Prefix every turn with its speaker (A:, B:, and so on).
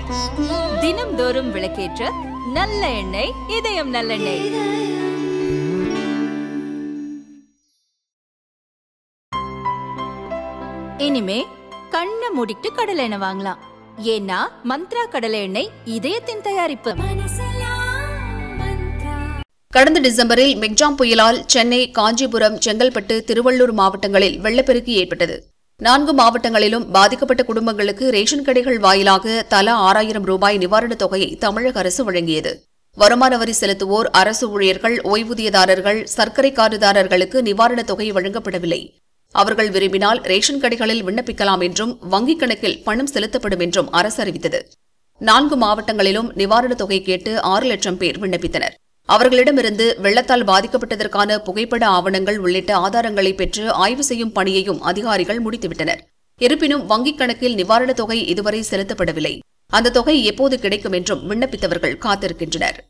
A: தினம்தோறும் விளக்கேற்ற நல்ல எண்ணெய் இதயம் நல்லெண்ணெய் இனிமே கண்ணை மூடிட்டு கடலை எண்ணெய் வாங்கலாம் ஏன்னா மந்த்ரா கடலை எண்ணெய் இதயத்தின் தயாரிப்பு
B: கடந்த டிசம்பரில் மெக்ஜாம் புயலால் சென்னை காஞ்சிபுரம் செங்கல்பட்டு திருவள்ளூர் மாவட்டங்களில் வெள்ளப்பெருக்கு ஏற்பட்டது நான்கு மாவட்டங்களிலும் பாதிக்கப்பட்ட குடும்பங்களுக்கு ரேஷன் கடைகள் வாயிலாக தலா ஆறாயிரம் ரூபாய் நிவாரணத் தொகையை தமிழக அரசு வழங்கியது வருமான வரி செலுத்துவோர் அரசு ஊழியர்கள் ஓய்வூதியதாரர்கள் சர்க்கரை கார்டுதாரர்களுக்கு நிவாரணத் தொகை வழங்கப்படவில்லை அவர்கள் விரும்பினால் ரேஷன் கடைகளில் விண்ணப்பிக்கலாம் என்றும் வங்கிக் கணக்கில் பணம் செலுத்தப்படும் என்றும் அரசு அறிவித்தது நான்கு மாவட்டங்களிலும் நிவாரணத் தொகை கேட்டு ஆறு லட்சம் பேர் விண்ணப்பித்தனர் அவர்களிடமிருந்து வெள்ளத்தால் பாதிக்கப்பட்டதற்கான புகைப்பட ஆவணங்கள் உள்ளிட்ட ஆதாரங்களை பெற்று ஆய்வு செய்யும் பணியையும் அதிகாரிகள் முடித்துவிட்டனர் இருப்பினும் வங்கிக் கணக்கில் நிவாரணத் தொகை இதுவரை செலுத்தப்படவில்லை அந்த தொகை எப்போது கிடைக்கும் என்றும் விண்ணப்பித்தவர்கள் காத்திருக்கின்றனர்